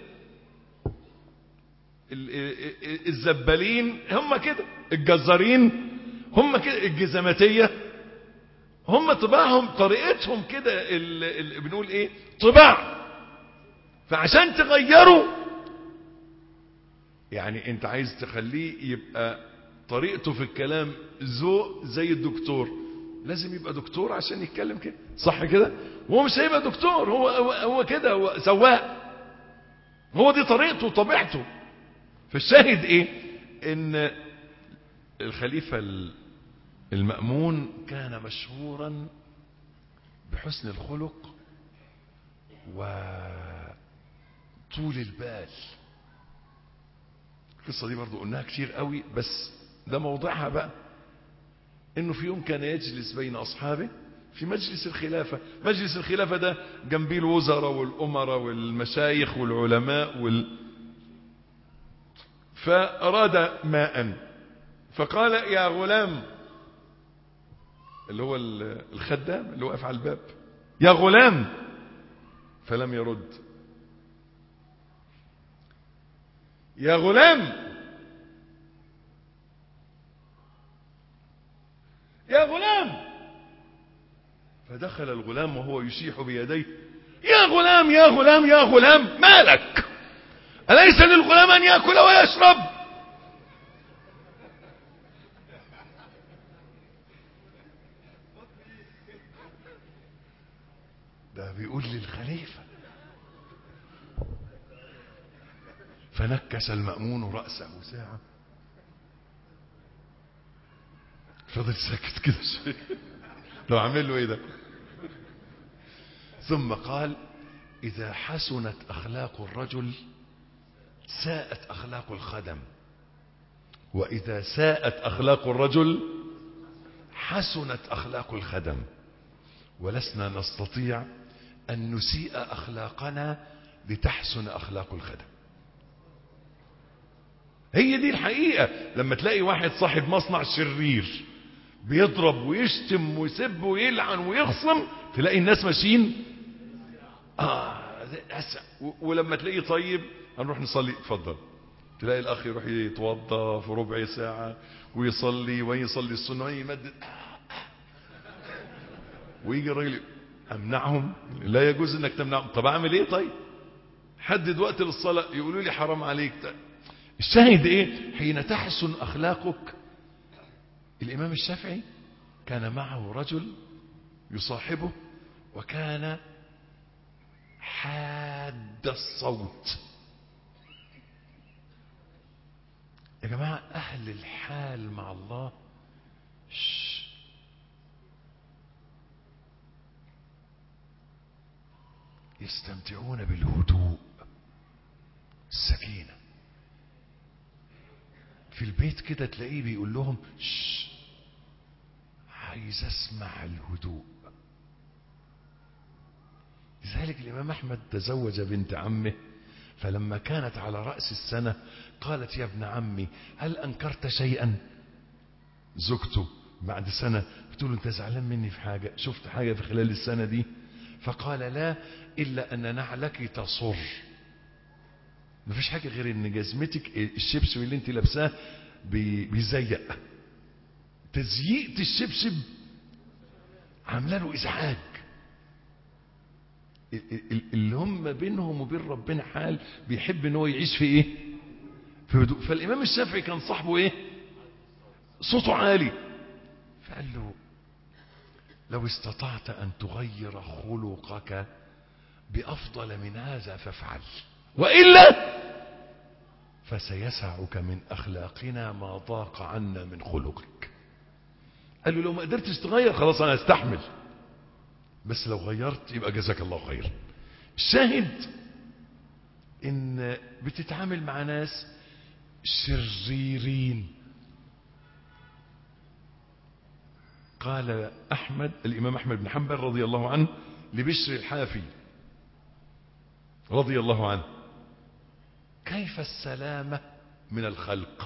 الزبالين هم كده الجزارين هم كده الجزماتية هم طباعهم طريقتهم كده اللي بنقول ايه طباع فعشان تغيروا يعني انت عايز تخليه يبقى طريقته في الكلام ذوق زي الدكتور لازم يبقى دكتور عشان يتكلم كده صح كده هو مش هيبقى دكتور هو هو, هو كده هو سواق هو دي طريقته وطبيعته فالشاهد ايه ان الخليفة المأمون كان مشهورا بحسن الخلق وطول البال القصة دي برضو قلناها كتير قوي بس ده موضعها بقى انه في يوم كان يجلس بين اصحابه في مجلس الخلافة مجلس الخلافة ده جنبيه الوزراء والأمراء والمشايخ والعلماء وال... فأراد ماء فقال يا غلام اللي هو الخدام اللي واقف على الباب يا غلام فلم يرد يا غلام يا غلام فدخل الغلام وهو يشيح بيديه يا غلام يا غلام يا غلام مالك أليس للغلام أن يأكل ويشرب ده بيقول للخليفة فنكس المأمون رأسه ساعة فضل ساكت كده شوية لو عمل له ايه ده ثم قال إذا حسنت أخلاق الرجل ساءت أخلاق الخدم وإذا ساءت أخلاق الرجل حسنت أخلاق الخدم ولسنا نستطيع أن نسيء أخلاقنا لتحسن أخلاق الخدم هي دي الحقيقة لما تلاقي واحد صاحب مصنع شرير بيضرب ويشتم ويسب ويلعن ويخصم تلاقي الناس ماشيين آه ولما تلاقيه طيب هنروح نصلي اتفضل تلاقي الاخ يروح يتوضى في ربع ساعة ويصلي ويصلي السنة ويمدد ويجي الراجل امنعهم لا يجوز انك تمنعهم طب اعمل ايه طيب حدد وقت للصلاة يقولوا لي حرام عليك الشاهد ايه حين تحسن اخلاقك الامام الشافعي كان معه رجل يصاحبه وكان حاد الصوت يا جماعة أهل الحال مع الله شش. يستمتعون بالهدوء السكينة في البيت كده تلاقيه بيقول لهم شش. عايز اسمع الهدوء لذلك الإمام أحمد تزوج بنت عمه فلما كانت على رأس السنة قالت يا ابن عمي هل أنكرت شيئا زوجته بعد سنة قلت له انت زعلان مني في حاجة شفت حاجة في خلال السنة دي فقال لا إلا أن نعلك تصر مفيش حاجة غير ان جزمتك الشبشب اللي انت لابساه بي- بيزيق تزييقة الشبشب عامله له ازعاج ال- ال- اللي هم بينهم وبين ربنا حال بيحب ان هو يعيش في ايه في هدوء فالامام الشافعي كان صاحبه ايه صوته عالي فقال له لو استطعت ان تغير خلقك بافضل من هذا فافعل والا فسيسعك من اخلاقنا ما ضاق عنا من خلقك قال له لو ما قدرتش تغير خلاص انا استحمل بس لو غيرت يبقى جزاك الله خير الشاهد ان بتتعامل مع ناس شريرين قال احمد الامام احمد بن حنبل رضي الله عنه لبشر الحافي رضي الله عنه كيف السلامة من الخلق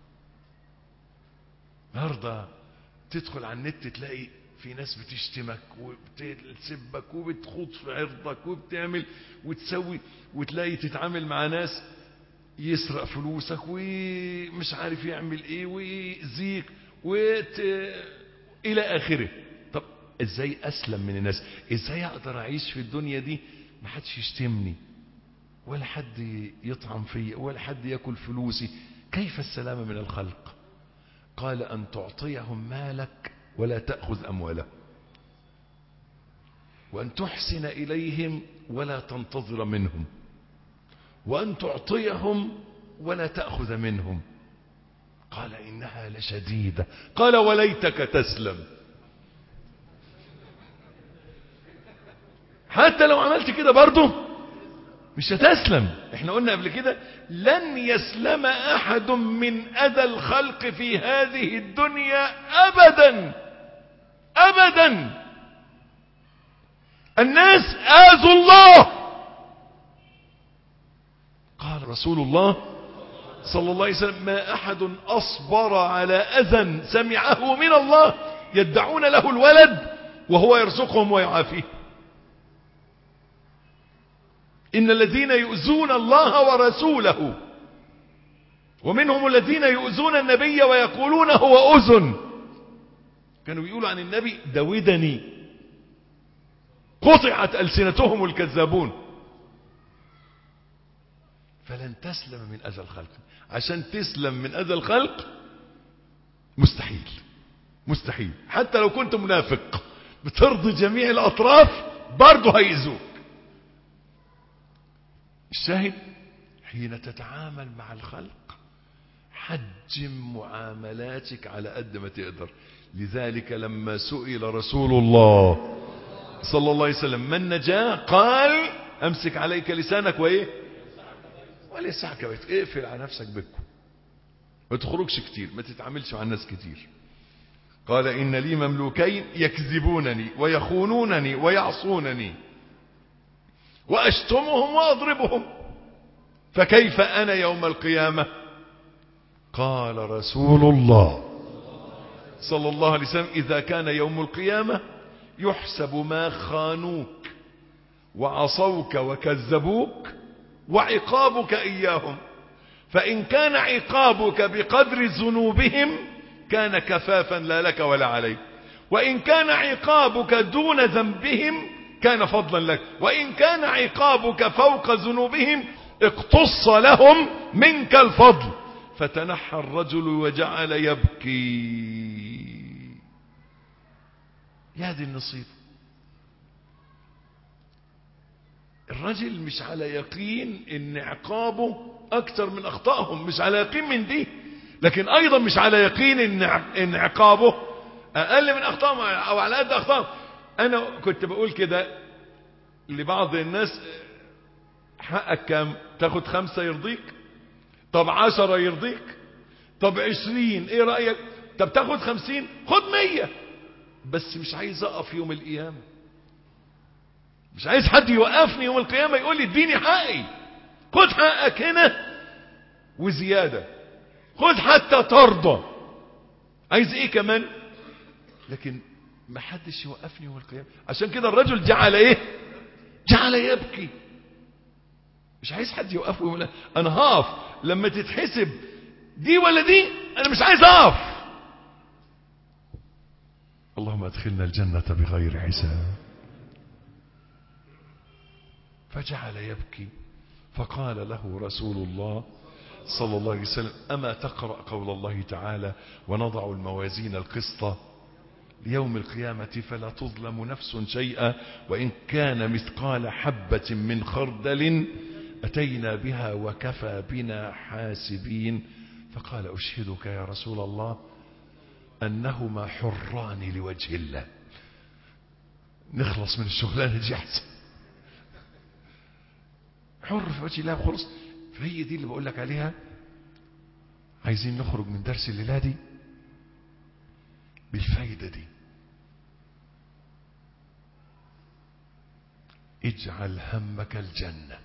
النهارده تدخل على النت تلاقي في ناس بتشتمك وبتسبك وبتخوض في عرضك وبتعمل وتسوي وتلاقي تتعامل مع ناس يسرق فلوسك ومش عارف يعمل ايه ويأذيك وت... الى اخره طب ازاي اسلم من الناس ازاي اقدر اعيش في الدنيا دي ما حدش يشتمني ولا حد يطعم في ولا حد ياكل فلوسي كيف السلامة من الخلق قال أن تعطيهم مالك ولا تأخذ أموالهم وأن تحسن إليهم ولا تنتظر منهم وأن تعطيهم ولا تأخذ منهم قال إنها لشديدة قال وليتك تسلم حتى لو عملت كده برضه مش هتسلم احنا قلنا قبل كده لن يسلم احد من اذى الخلق في هذه الدنيا ابدا ابدا الناس اذوا الله قال رسول الله صلى الله عليه وسلم ما احد اصبر على اذى سمعه من الله يدعون له الولد وهو يرزقهم ويعافيهم إن الذين يؤذون الله ورسوله ومنهم الذين يؤذون النبي ويقولون هو أذن كانوا يقولوا عن النبي دودني قطعت ألسنتهم الكذابون فلن تسلم من أذى الخلق عشان تسلم من أذى الخلق مستحيل مستحيل حتى لو كنت منافق بترضي جميع الأطراف برضه هيأذوك الشاهد حين تتعامل مع الخلق حجم معاملاتك على قد ما تقدر لذلك لما سئل رسول الله صلى الله عليه وسلم ما النجاة قال امسك عليك لسانك وايه وليسعك بيت اقفل على نفسك بكم ما تخرجش كتير ما تتعاملش مع الناس كتير قال ان لي مملوكين يكذبونني ويخونونني ويعصونني واشتمهم واضربهم فكيف انا يوم القيامه قال رسول الله صلى الله عليه وسلم اذا كان يوم القيامه يحسب ما خانوك وعصوك وكذبوك وعقابك اياهم فان كان عقابك بقدر ذنوبهم كان كفافا لا لك ولا عليك وإن كان عقابك دون ذنبهم كان فضلا لك وإن كان عقابك فوق ذنوبهم اقتص لهم منك الفضل فتنحى الرجل وجعل يبكي يا دي النصيب الرجل مش على يقين ان عقابه اكتر من اخطائهم مش على يقين من دي لكن ايضا مش على يقين ان ان عقابه اقل من اخطائهم او على قد اخطائهم انا كنت بقول كده لبعض الناس حقك كام تاخد خمسة يرضيك طب عشرة يرضيك طب عشرين ايه رأيك طب تاخد خمسين خد مية بس مش عايز اقف يوم القيامة مش عايز حد يوقفني يوم القيامة يقول لي اديني حقي خد حقك هنا وزيادة خد حتى ترضى عايز ايه كمان لكن ما حدش يوقفني يوم القيامة عشان كده الرجل جعل ايه جعل يبكي مش عايز حد يوقفه يقول انا هقف لما تتحسب دي ولا دي انا مش عايز اقف اللهم ادخلنا الجنة بغير حساب فجعل يبكي فقال له رسول الله صلى الله عليه وسلم أما تقرأ قول الله تعالى ونضع الموازين القسط ليوم القيامة فلا تظلم نفس شيئا وإن كان مثقال حبة من خردل أتينا بها وكفى بنا حاسبين فقال أشهدك يا رسول الله أنهما حران لوجه الله نخلص من الشغلانة دي أحسن حر في وجه الله وخلص فهي دي اللي بقول لك عليها عايزين نخرج من درس الليلة دي بالفايدة دي اجعل همك الجنة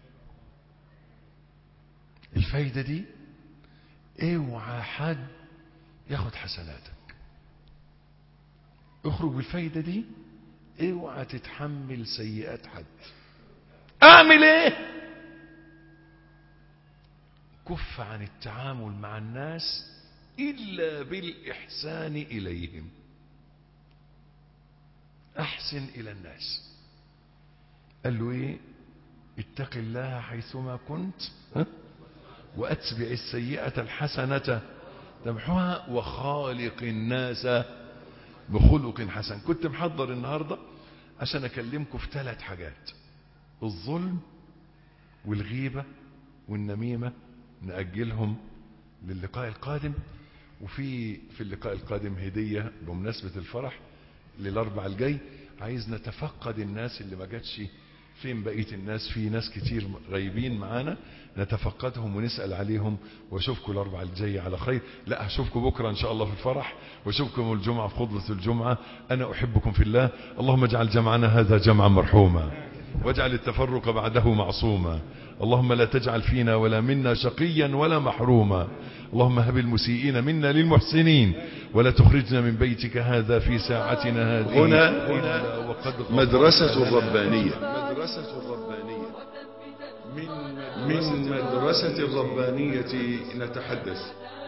الفايدة دي اوعى حد ياخد حسناتك اخرج بالفايدة دي اوعى تتحمل سيئات حد اعمل ايه كف عن التعامل مع الناس الا بالاحسان اليهم احسن الى الناس قال له ايه اتق الله حيثما كنت ها؟ واتبع السيئة الحسنة تمحوها وخالق الناس بخلق حسن كنت محضر النهاردة عشان اكلمكم في ثلاث حاجات الظلم والغيبة والنميمة نأجلهم للقاء القادم وفي في اللقاء القادم هدية بمناسبة الفرح للأربع الجاي عايز نتفقد الناس اللي ما جاتش فين بقية الناس في ناس كتير غايبين معانا نتفقدهم ونسأل عليهم واشوفكم الاربع الجاي على خير لا هشوفكم بكرة ان شاء الله في الفرح واشوفكم الجمعة في خطبة الجمعة انا احبكم في الله اللهم اجعل جمعنا هذا جمعا مرحوما واجعل التفرق بعده معصوما اللهم لا تجعل فينا ولا منا شقيا ولا محروما اللهم هب المسيئين منا للمحسنين ولا تخرجنا من بيتك هذا في ساعتنا هذه هنا إلا وقد غفرت مدرسة الربانية مدرسة الربانية من مدرسة الربانية نتحدث